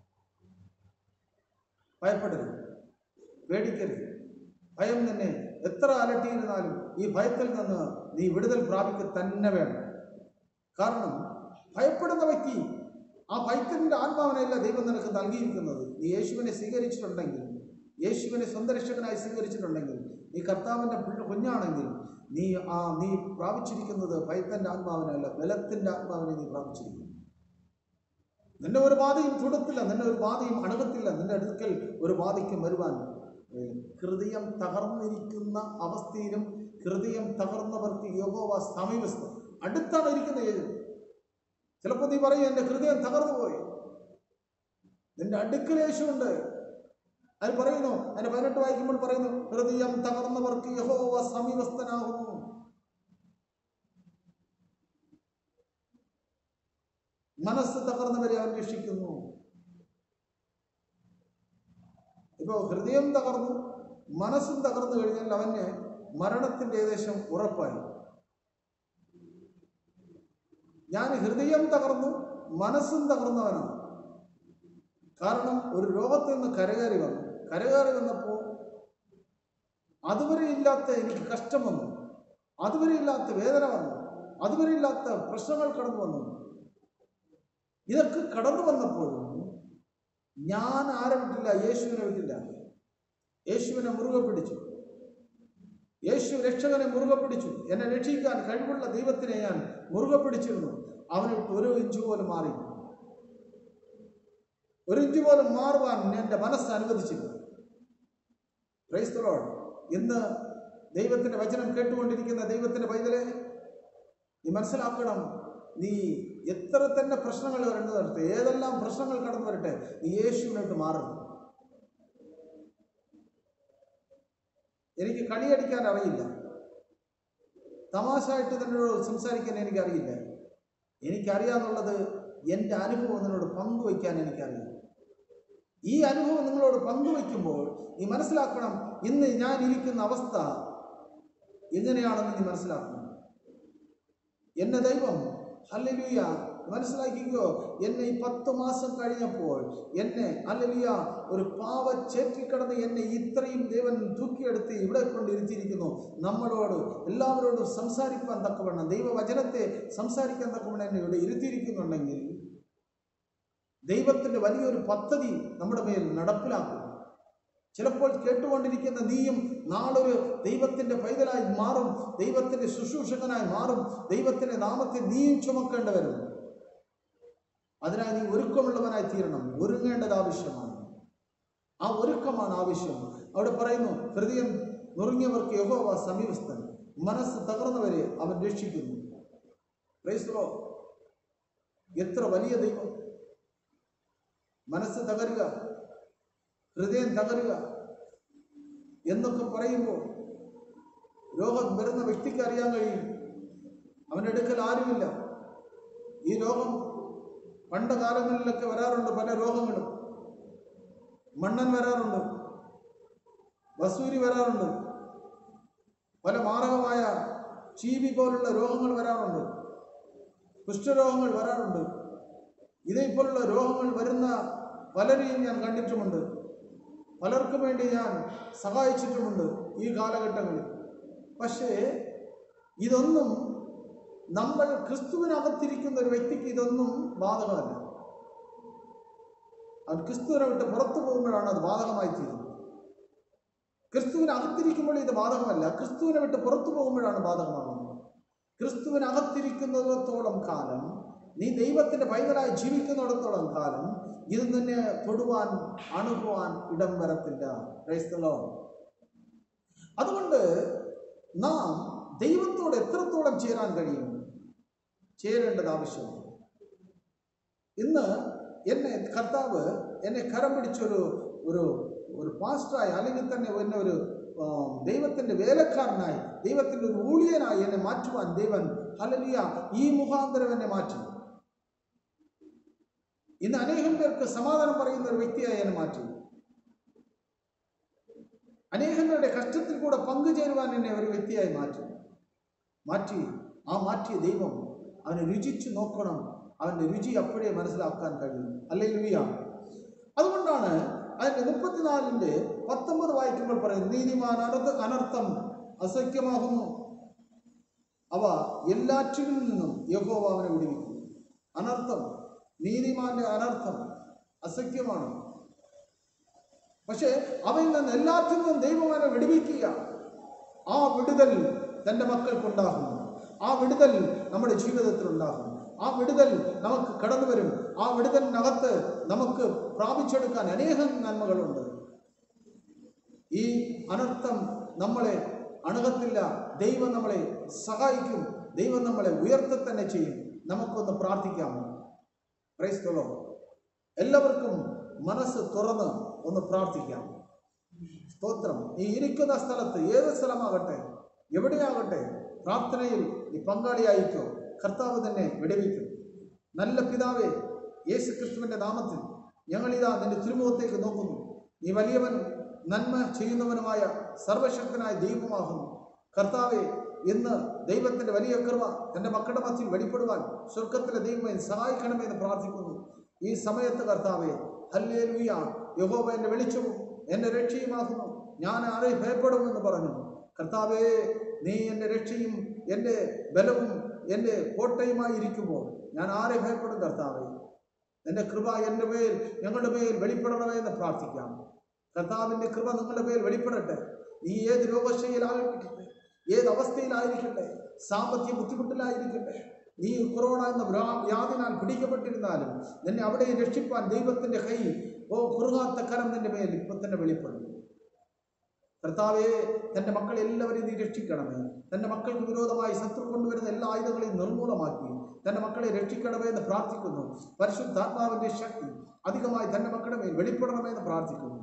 ഭയപ്പെടരുത് പേടിക്കരുത് ഭയം നിന്നെ എത്ര അലട്ടിയിരുന്നാലും ഈ ഭയത്തിൽ നിന്ന് നീ വിടുതൽ പ്രാപിക്കുക തന്നെ വേണം കാരണം ഭയപ്പെടുന്ന വ്യക്തി ആ ഭയത്തിൻ്റെ ആത്മാവിനെയല്ല ദൈവം നിനക്ക് നൽകിയിരിക്കുന്നത് നീ യേശുവിനെ സ്വീകരിച്ചിട്ടുണ്ടെങ്കിൽ യേശുവിനെ സ്വന്തം രക്ഷകനായി സ്വീകരിച്ചിട്ടുണ്ടെങ്കിൽ നീ കർത്താവിൻ്റെ പിള്ള- കുഞ്ഞാണെങ്കിൽ നീ ആ നീ പ്രാപിച്ചിരിക്കുന്നത് ഭയത്തിൻ്റെ ആത്മാവിനല്ല ബലത്തിൻ്റെ ആത്മാവിനെ നീ പ്രാപിച്ചിരിക്കുന്നു നിന്നെ ഒരു ബാധയും ചുടത്തില്ല നിന്നെ ഒരു ബാധയും അണുകത്തില്ല നിന്റെ അടുക്കൽ ഒരു ബാധയ്ക്കും വരുവാൻ ഏഹ്, ഹൃദയം തകർന്നിരിക്കുന്ന അവസ്ഥയിലും ഹൃദയം തകർന്നവർക്ക് യോഗോവ സമീപസ്ഥ അടുത്താണ് ഇരിക്കുന്ന ഏത് ചിലപ്പോൾ നീ പറയും എൻ്റെ ഹൃദയം തകർന്നു പോയി നിന്റെ അടുക്കൽ യേശുണ്ട് അത് പറയുന്നു അതിന്റെ പതിനെട്ട് വായിക്കുമ്പോൾ പറയുന്നു ഹൃദയം തകർന്നവർക്ക് യഹോവ സമീപസ്ഥനാകുന്നു മനസ്സ് തകർന്നവരെ അവൻ രക്ഷിക്കുന്നു ഇപ്പോ ഹൃദയം തകർന്നു മനസ്സും തകർന്നു കഴിഞ്ഞാൽ അവന് മരണത്തിന്റെ ഏകദേശം ഉറപ്പായി ഞാൻ ഹൃദയം തകർന്നു മനസ്സും തകർന്നവനാണ് കാരണം ഒരു രോഗത്തിൽ നിന്ന് കരകയറി വന്നു കരകയറി വന്നപ്പോൾ അതുവരെ ഇല്ലാത്ത എനിക്ക് കഷ്ടം വന്നു അതുവരെ ഇല്ലാത്ത വേദന വന്നു അതുവരെ ഇല്ലാത്ത പ്രശ്നങ്ങൾ കടന്നു വന്നു ഇതൊക്കെ കടന്നു വന്നപ്പോഴും ഞാൻ ആരെ വിട്ടില്ല യേശുവിനെ വിട്ടില്ല യേശുവിനെ മുറുകെ പിടിച്ചു യേശു രക്ഷകനെ മുറുകെ പിടിച്ചു എന്നെ രക്ഷിക്കാൻ കഴിവുള്ള ദൈവത്തിനെ ഞാൻ മുറുകെ പിടിച്ചിരുന്നു അവനെ വിട്ട് ഒരു ഇഞ്ച് പോലും മാറി ഒരു ഇഞ്ച് പോലും മാറുവാൻ എൻ്റെ മനസ്സ് അനുവദിച്ചില്ല Praise the Lord. ഇന്ന് ദൈവത്തിന്റെ വചനം കേട്ടുകൊണ്ടിരിക്കുന്ന ദൈവത്തിന്റെ പൈതലെ നീ മനസ്സിലാക്കണം നീ എത്ര തന്നെ പ്രശ്നങ്ങൾ വരേണ്ടത് വരട്ടെ ഏതെല്ലാം പ്രശ്നങ്ങൾ കടന്നു വരട്ടെ നീ യേശുവിനോട്ട് മാറണം എനിക്ക് കളിയടിക്കാൻ അറിയില്ല തമാശയായിട്ട് നിന്നോട് സംസാരിക്കാൻ എനിക്കറിയില്ല എനിക്കറിയാന്നുള്ളത് എൻ്റെ അനുഭവം നിന്നോട് പങ്കുവയ്ക്കാൻ എനിക്കറിയാം ഈ അനുഭവം നിങ്ങളോട് പങ്കുവയ്ക്കുമ്പോൾ നീ മനസ്സിലാക്കണം ഇന്ന് ഞാൻ ഇരിക്കുന്ന അവസ്ഥ എങ്ങനെയാണെന്ന് നീ മനസ്സിലാക്കണം എന്നെ ദൈവം ഹല്ലേലൂയ മനസ്സിലാക്കിക്കോ എന്നെ ഈ പത്ത് മാസം കഴിഞ്ഞപ്പോൾ എന്നെ ഹല്ലേലൂയ ഒരു പാവ ചേറ്റിക്കിടന്ന് എന്നെ ഇത്രയും ദൈവൻ തൂക്കിയെടുത്ത് ഇവിടെ കൊണ്ടിരുത്തിയിരിക്കുന്നു നമ്മളോട് എല്ലാവരോടും സംസാരിക്കാൻ തക്കവണ്ണം ദൈവവചനത്തെ സംസാരിക്കാൻ തക്കവണ്ണം എന്നെ ഇവിടെ ഇരുത്തിയിരിക്കുന്നുണ്ടെങ്കിൽ ദൈവത്തിൻ്റെ വലിയൊരു പദ്ധതി നമ്മുടെ മേൽ നടപ്പിലാക്കും ചിലപ്പോൾ കേട്ടുകൊണ്ടിരിക്കുന്ന നീയും നാളൊരു ദൈവത്തിൻ്റെ പൈതലായി മാറും ദൈവത്തിൻ്റെ ശുശ്രൂഷകനായി മാറും ദൈവത്തിൻ്റെ നാമത്തെ നീയും ചുമക്കേണ്ടി വരും അതിനായി നീ ഒരുക്കമുള്ളവനായി തീരണം ഒരുങ്ങേണ്ടത് ആവശ്യമാണ് ആ ഒരുക്കമാണ് ആവശ്യം അവിടെ പറയുന്നു ഹൃദയം നുറുങ്ങിയവർക്ക് യഹോവ സമീപസ്ഥൻ മനസ്സ് തകർന്നവരെ അവൻ രക്ഷിക്കുന്നു Praise the Lord. എത്ര വലിയ ദൈവം മനസ്സ് തകരുക ഹൃദയം തകരുക എന്നൊക്കെ പറയുമ്പോൾ രോഗം വരുന്ന വ്യക്തിക്ക് അറിയാൻ കഴിയും അവൻ്റെ അടുക്കൽ ആരുമില്ല ഈ രോഗം പണ്ട് കാലങ്ങളിലൊക്കെ വരാറുണ്ട് പല രോഗങ്ങളും മണ്ണൻ വരാറുണ്ട് വസൂരി വരാറുണ്ട് പല മാരകമായ ചീവി പോലുള്ള രോഗങ്ങൾ വരാറുണ്ട് കുഷ്ഠരോഗങ്ങൾ വരാറുണ്ട് ഇതേപോലുള്ള രോഗങ്ങൾ വരുന്ന പലരെയും ഞാൻ കണ്ടിട്ടുമുണ്ട് പലർക്കും വേണ്ടി ഞാൻ സഹായിച്ചിട്ടുമുണ്ട് ഈ കാലഘട്ടങ്ങളിൽ പക്ഷേ ഇതൊന്നും നമ്മൾ ക്രിസ്തുവിനകത്തിരിക്കുന്ന ഒരു വ്യക്തിക്ക് ഇതൊന്നും ബാധകമല്ല അവൻ ക്രിസ്തുവിനെ വിട്ട് പുറത്തു പോകുമ്പോഴാണ് അത് ബാധകമായി തീരുന്നത് ക്രിസ്തുവിനകത്തിരിക്കുമ്പോൾ ഇത് ബാധകമല്ല ക്രിസ്തുവിനെ വിട്ട് പുറത്തു പോകുമ്പോഴാണ് ബാധകമാകുന്നത് ക്രിസ്തുവിനകത്തിരിക്കുന്നിടത്തോളം കാലം നീ ദൈവത്തിന്റെ പൈതലായി ജീവിക്കുന്നിടത്തോളം കാലം ഇത് നിന്നെ തൊടുവാൻ അണുകുവാൻ ഇടം വരത്തില്ല Praise the Lord. അതുകൊണ്ട് നാം ദൈവത്തോട് എത്രത്തോളം ചേരാൻ കഴിയും ചേരേണ്ടത് ആവശ്യമാണ് ഇന്ന് എന്നെ കർത്താവ് എന്നെ കരം പിടിച്ചൊരു ഒരു ഒരു പാസ്റ്ററായി അല്ലെങ്കിൽ തന്നെ എന്നെ ഒരു ആ, ദൈവത്തിന്റെ വേലക്കാരനായി ദൈവത്തിന്റെ ഒരു ഊഴിയനായി എന്നെ മാറ്റുവാൻ ദൈവൻ ഹലലിയ ഈ മുഖാന്തരം എന്നെ മാറ്റി ഇന്ന് അനേകം പേർക്ക് സമാധാനം പറയുന്ന ഒരു വ്യക്തിയായി എന്നെ മാറ്റി അനേകം പേരുടെ കഷ്ടത്തിൽ കൂടെ പങ്കുചേരുവാൻ എന്നെ ഒരു വ്യക്തിയായി മാറ്റി മാറ്റി ആ മാറ്റിയ ദൈവം അവനെ രുചിച്ചു നോക്കണം അവൻ്റെ രുചി അപ്പോഴേ മനസ്സിലാക്കാൻ കഴിയും അല്ലെങ്കിൽ അതുകൊണ്ടാണ് അതിൻ്റെ മുപ്പത്തിനാലിൻ്റെ പത്തൊമ്പത് വായിക്കുമ്പോൾ പറയുന്നത് നീതിമാൻ അനർത്ഥ അനർത്ഥം അസഖ്യമാകുന്നു അവ എല്ലാറ്റിൽ നിന്നും യഹോവ അവനെ വിടുവിക്കും അനർത്ഥം നീതിമാന്റെ അനർത്ഥം അസഖ്യമാണ് പക്ഷേ അവയിൽ നിന്ന് എല്ലാത്തിൽ നിന്നും ദൈവം അവനെ വിടുവിക്കുക ആ വിടുതൽ തൻ്റെ മക്കൾക്കുണ്ടാകും ആ വിടുതൽ നമ്മുടെ ജീവിതത്തിൽ ഉണ്ടാകും ആ വിടുതൽ നമുക്ക് കടന്നു വരും ആ വിടുതലിനകത്ത് നമുക്ക് പ്രാപിച്ചെടുക്കാൻ അനേകം നന്മകളുണ്ട് ഈ അനർത്ഥം നമ്മളെ അണുകത്തില്ല ദൈവം നമ്മളെ സഹായിക്കും ദൈവം നമ്മളെ ഉയർത്ത തന്നെ ചെയ്യും നമുക്കൊന്ന് പ്രാർത്ഥിക്കാം ക്രൈസ്തവോ എല്ലാവർക്കും മനസ്സ് തുറന്ന് ഒന്ന് പ്രാർത്ഥിക്കാം സ്തോത്രം നീ ഇരിക്കുന്ന സ്ഥലത്ത് ഏത് സ്ഥലമാകട്ടെ എവിടെയാകട്ടെ പ്രാർത്ഥനയിൽ നീ പങ്കാളിയായിക്കോ കർത്താവ് തന്നെ വിടുവിക്കും നല്ല പിതാവേ യേശു ക്രിസ്തുവിൻ്റെ നാമത്തിൽ ഞങ്ങളിതാ നിന്റെ തിരുമുഖത്തേക്ക് നോക്കുന്നു നീ വലിയവൻ നന്മ ചെയ്യുന്നവനുമായ സർവശക്തനായ ദൈവമാകുന്നു കർത്താവെ ഇന്ന് ദൈവത്തിൻ്റെ വലിയ കൃപ എൻ്റെ മക്കളുടെ മധ്യത്തിൽ വെളിപ്പെടുവാൻ സ്വർഗത്തിലെ ദൈവമേ സഹായിക്കണമേ എന്ന് പ്രാർത്ഥിക്കുന്നു ഈ സമയത്ത് കർത്താവെ ഹല്ലേലൂയ യഹോബ എൻ്റെ വെളിച്ചവും എൻ്റെ രക്ഷയുമാകുന്നു ഞാൻ ആരെ ഭയപ്പെടുമെന്ന് പറഞ്ഞു കർത്താവേ നീ എൻ്റെ രക്ഷയും എൻ്റെ ബലവും എൻ്റെ കോട്ടയുമായി ഇരിക്കുമ്പോൾ ഞാൻ ആരെ ഭയപ്പെടും കർത്താവേ നിന്റെ കൃപ എൻ്റെ മേൽ ഞങ്ങളുടെ മേൽ വെളിപ്പെടണമേ എന്ന് പ്രാർത്ഥിക്കാം കർത്താവിൻ്റെ കൃപ നിങ്ങളുടെ മേൽ വെളിപ്പെടട്ടെ നീ ഏത് രോഗശയിലായിരിക്കട്ടെ ഏത് അവസ്ഥയിലായിരിക്കട്ടെ സാമ്പത്തിക ബുദ്ധിമുട്ടിലായിരിക്കട്ടെ നീ കൊറോണ എന്ന വ്യാ- വ്യാധിനാൽ പിടിക്കപ്പെട്ടിരുന്നാലും നിന്നെ അവിടെ രക്ഷിപ്പാൻ ദൈവത്തിൻ്റെ കൈ ഓ കുറുകാത്ത കരം നിന്റെ മേൽ ഇപ്പം തന്നെ വെളിപ്പെടും കർത്താവേ തൻ്റെ മക്കളെ എല്ലാവരെയും നീ രക്ഷിക്കണമേ തൻ്റെ മക്കൾക്ക് വിരോധമായി ശത്രു കൊണ്ടുവരുന്ന എല്ലാ ആയുധങ്ങളെയും നിർമൂലമാക്കി തൻ്റെ മക്കളെ രക്ഷിക്കണമേ എന്ന് പ്രാർത്ഥിക്കുന്നു പരിശുദ്ധാത്മാവിൻ്റെ ശക്തി അധികമായി തൻ്റെ മക്കളുടെ മേൽ വെളിപ്പെടണമേ എന്ന് പ്രാർത്ഥിക്കുന്നു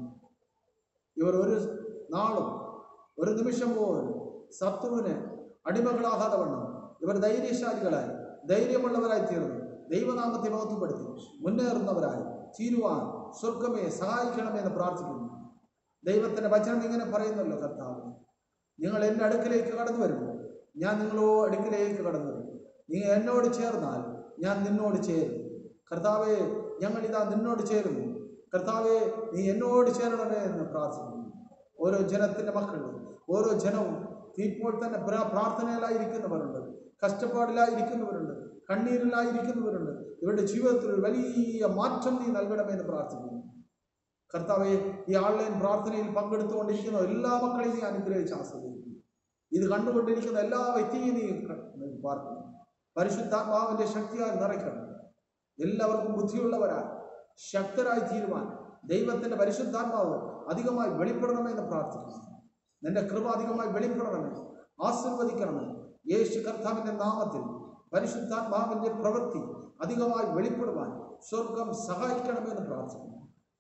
ഇവർ ഒരു നാളും ഒരു നിമിഷം പോലും ശത്രുവിന് അടിമകളാകാതെ വണ്ണം ഇവർ ധൈര്യശാലികളായി ധൈര്യമുള്ളവരായി തീർന്നു ദൈവനാമത്തെ മഹത്വപ്പെടുത്തി മുന്നേറുന്നവരായി തീരുവാൻ സ്വർഗമേ സഹായിക്കണമേ എന്ന് പ്രാർത്ഥിക്കുന്നു ദൈവത്തിൻ്റെ വചനം ഇങ്ങനെ പറയുന്നല്ലോ കർത്താവ് നിങ്ങൾ എൻ്റെ അടുക്കിലേക്ക് കടന്നു വരുമ്പോൾ ഞാൻ നിങ്ങളോ അടുക്കിലേക്ക് കടന്നു വരും നീ എന്നോട് ചേർന്നാൽ ഞാൻ നിന്നോട് ചേരും കർത്താവെ ഞങ്ങളിതാ നിന്നോട് ചേരുന്നു കർത്താവെ നീ എന്നോട് ചേരണമേ എന്ന് പ്രാർത്ഥിക്കുന്നു ഓരോ ജനത്തിൻ്റെ മക്കളും ഓരോ ജനവും ഇപ്പോൾ തന്നെ പ്രാ- പ്രാർത്ഥനയിലായിരിക്കുന്നവരുണ്ട് കഷ്ടപ്പാടിലായിരിക്കുന്നവരുണ്ട് കണ്ണീരിലായിരിക്കുന്നവരുണ്ട് ഇവരുടെ ജീവിതത്തിൽ ഒരു വലിയ മാറ്റം നീ നൽകണമേ എന്ന് പ്രാർത്ഥിക്കുന്നു കർത്താവെ ഈ ഓൺലൈൻ പ്രാർത്ഥനയിൽ പങ്കെടുത്തുകൊണ്ടിരിക്കുന്ന എല്ലാ മക്കളെയും നീ അനുഗ്രഹിച്ച് ആസ്വദിക്കുന്നു ഇത് കണ്ടുകൊണ്ടിരിക്കുന്ന എല്ലാ വ്യക്തിയെയും നീ ക- നീ പാർക്കുന്നു പരിശുദ്ധാത്മാവിൻ്റെ ശക്തിയാൽ നിറയ്ക്കണം എല്ലാവർക്കും ബുദ്ധിയുള്ളവരായി ശക്തരായി തീരുവാൻ ദൈവത്തിൻ്റെ പരിശുദ്ധാത്മാവ് അധികമായി വെളിപ്പെടണമെന്ന് പ്രാർത്ഥിക്കുന്നു നിന്റെ കൃപ അധികമായി വെളിപ്പെടണമേ ആശീർവദിക്കണമേ യേശു കർത്താവിൻ്റെ നാമത്തിൽ പരിശുദ്ധാത്മാവിൻ്റെ പ്രവൃത്തി അധികമായി വെളിപ്പെടുവാൻ സ്വർഗം സഹായിക്കണമെന്ന് പ്രാർത്ഥിക്കുന്നു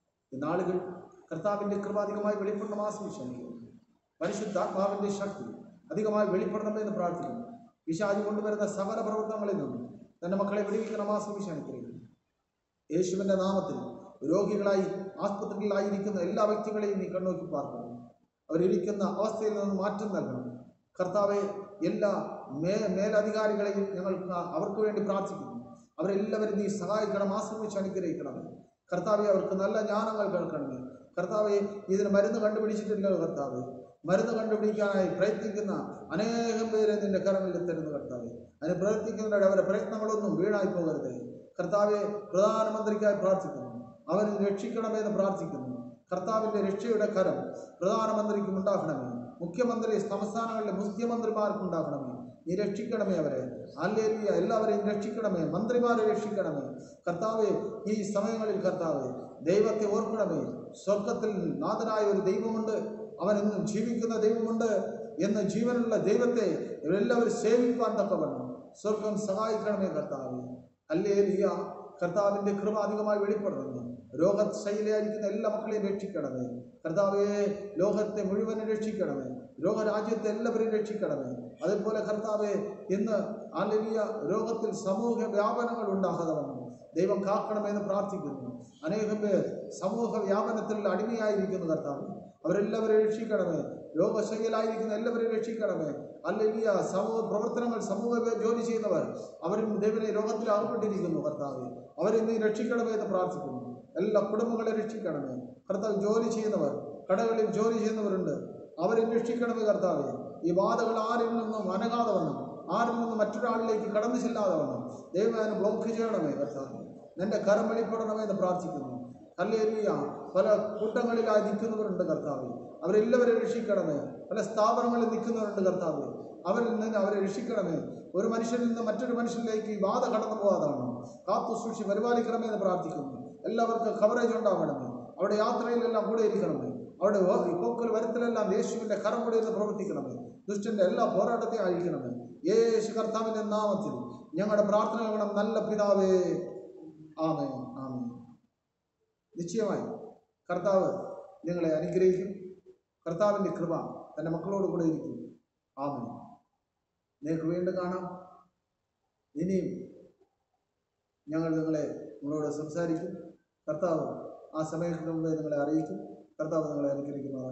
ഈ നാളുകൾ കർത്താവിൻ്റെ കൃപ അധികമായി വെളിപ്പെടണം ആശ്രയിക്കുന്നു പരിശുദ്ധാത്മാവിൻ്റെ ശക്തി അധികമായി വെളിപ്പെടണമെന്ന് പ്രാർത്ഥിക്കുന്നു പിശാചി കൊണ്ടുവരുന്ന സകല പ്രവർത്തനങ്ങളിൽ നിന്നും തൻ്റെ മക്കളെ വിടുവിക്കണം ആശ്രമിച്ചാണ് യേശുവിൻ്റെ നാമത്തിൽ രോഗികളായി ആസ്പത്രികളിലായിരിക്കുന്ന എല്ലാ വ്യക്തികളെയും നീ കണ്ണോക്കി പാർക്കണം അവരിരിക്കുന്ന അവസ്ഥയിൽ നിന്ന് മാറ്റം നൽകണം കർത്താവെ എല്ലാ മേ മേലധികാരികളെയും ഞങ്ങൾ അവർക്ക് വേണ്ടി പ്രാർത്ഥിക്കുന്നു അവരെല്ലാവരും നീ സഹായിക്കണം ആശ്രമിച്ച് അനുഗ്രഹിക്കണമേ കർത്താവെ അവർക്ക് നല്ല ജ്ഞാനങ്ങൾ കേൾക്കണമേ കർത്താവെ ഇതിന് മരുന്ന് കണ്ടുപിടിച്ചിട്ടില്ലല്ലോ കർത്താവ് മരുന്ന് കണ്ടുപിടിക്കാനായി പ്രയത്നിക്കുന്ന അനേകം പേരെ നിന്റെ കരങ്ങളിൽ തരുന്നു കർത്താവെ അതിന് പ്രയത്നിക്കുന്നവരുടെ അവരുടെ പ്രയത്നങ്ങളൊന്നും വീണായി പോകരുത് കർത്താവെ പ്രധാനമന്ത്രിക്കായി പ്രാർത്ഥിക്കുന്നു അവന് രക്ഷിക്കണമെന്ന് പ്രാർത്ഥിക്കുന്നു കർത്താവിൻ്റെ രക്ഷയുടെ കരം പ്രധാനമന്ത്രിക്കും ഉണ്ടാക്കണമേ മുഖ്യമന്ത്രി സംസ്ഥാനങ്ങളിലെ മുഖ്യമന്ത്രിമാർക്കും ഉണ്ടാക്കണമേ നീ രക്ഷിക്കണമേ അവരെ അല്ലേലിയ എല്ലാവരെയും രക്ഷിക്കണമേ മന്ത്രിമാരെ രക്ഷിക്കണമേ കർത്താവെ ഈ സമയങ്ങളിൽ കർത്താവെ ദൈവത്തെ ഓർക്കണമേ സ്വർഗത്തിൽ നാഥനായ ഒരു ദൈവമുണ്ട് അവൻ എന്നും ജീവിക്കുന്ന ദൈവമുണ്ട് എന്ന് ജീവനുള്ള ദൈവത്തെ ഇവരെല്ലാവരും സേവിക്കാൻ തക്കവണ്ണം സ്വർഗം സഹായിക്കണമേ കർത്താവെ അല്ലേലിയ കർത്താവിൻ്റെ കൃപ അധികമായി വെളിപ്പെടണമേ രോഗശൈലിയായിരിക്കുന്ന എല്ലാ മക്കളെയും രക്ഷിക്കണമേ കർത്താവെ ലോകത്തെ മുഴുവനും രക്ഷിക്കണമേ ലോകരാജ്യത്തെ എല്ലാവരെയും രക്ഷിക്കണമേ അതേപോലെ കർത്താവെ ഇന്ന് അലലിയ രോഗത്തിൽ സമൂഹ വ്യാപനങ്ങൾ ഉണ്ടാകാതെ വന്നു ദൈവം കാക്കണമെന്ന് പ്രാർത്ഥിക്കുന്നു അനേകം പേർ സമൂഹ വ്യാപനത്തിൽ അടിമയായിരിക്കുന്നു കർത്താവ് അവരെല്ലാവരെയും രക്ഷിക്കണമേ രോഗശൈലിയിലായിരിക്കുന്ന എല്ലാവരെയും രക്ഷിക്കണമേ അല്ലെങ്കിൽ സമൂഹ പ്രവർത്തനങ്ങൾ സമൂഹ ജോലി ചെയ്യുന്നവർ അവരും ദൈവനെ രോഗത്തിൽ അകപ്പെട്ടിരിക്കുന്നു കർത്താവ് അവരെ നീ രക്ഷിക്കണമേ എന്ന് പ്രാർത്ഥിക്കുന്നു എല്ലാ കുടുംബങ്ങളെ രക്ഷിക്കണമേ കർത്താവ് ജോലി ചെയ്യുന്നവർ കടകളിൽ ജോലി ചെയ്യുന്നവരുണ്ട് അവരെ രക്ഷിക്കണമേ കർത്താവെ ഈ ബാധകൾ ആരിൽ നിന്നും അനങ്ങാതെ വണ്ണം ആരിൽ നിന്നും മറ്റൊരാളിലേക്ക് കടന്നു ചെല്ലാതെ വണ്ണം ദൈവം അതിനെ ബ്ലോക്ക് ചെയ്യണമേ കർത്താവ് നിന്റെ കരം വെളിപ്പെടണമേ എന്ന് പ്രാർത്ഥിക്കുന്നു കല്ലേരിയ പല കൂട്ടങ്ങളിലായി നിൽക്കുന്നവരുണ്ട് കർത്താവ് അവരെല്ലാവരെ രക്ഷിക്കണമേ പല സ്ഥാപനങ്ങളിൽ നിൽക്കുന്നവരുണ്ട് കർത്താവ് അവരിൽ നിന്ന് അവരെ രക്ഷിക്കണമേ ഒരു മനുഷ്യനിൽ നിന്ന് മറ്റൊരു മനുഷ്യനിലേക്ക് ഈ ബാധ കടന്നു പോകാതാണ് കാത്തു സൂക്ഷിച്ച് പരിപാലിക്കണമേ എന്ന് പ്രാർത്ഥിക്കുന്നു എല്ലാവർക്കും കവറേജ് ഉണ്ടാവണമേ അവിടെ യാത്രയിലെല്ലാം കൂടെ ഇരിക്കണമേ അവിടെ ഓ- ഈ പോക്കൽ വരത്തിലെല്ലാം യേശുവിൻ്റെ കരം കൂടെ ഇരുന്ന് പ്രവർത്തിക്കണമേ ദുഷ്ടന്റെ എല്ലാ പോരാട്ടത്തെയും അഴിക്കണമേ യേശു കർത്താവിൻ്റെ നാമത്തിൽ ഞങ്ങളുടെ പ്രാർത്ഥന കേൾക്കണം നല്ല പിതാവേ ആമേ ആമേ നിശ്ചയമായി കർത്താവ് നിങ്ങളെ അനുഗ്രഹിക്കും കർത്താവിൻ്റെ കൃപ തൻ്റെ മക്കളോട് കൂടെ ഇരിക്കും ആമൻ നിങ്ങൾക്ക് വീണ്ടും കാണാം ഇനിയും ഞങ്ങൾ നിങ്ങളെ നിങ്ങളോട് സംസാരിക്കും കർത്താവ് ആ സമയത്തിന് മുമ്പേ നിങ്ങളെ അറിയിക്കും കർത്താവ് നിങ്ങളെ അനുഗ്രഹിക്കുന്നതാണ്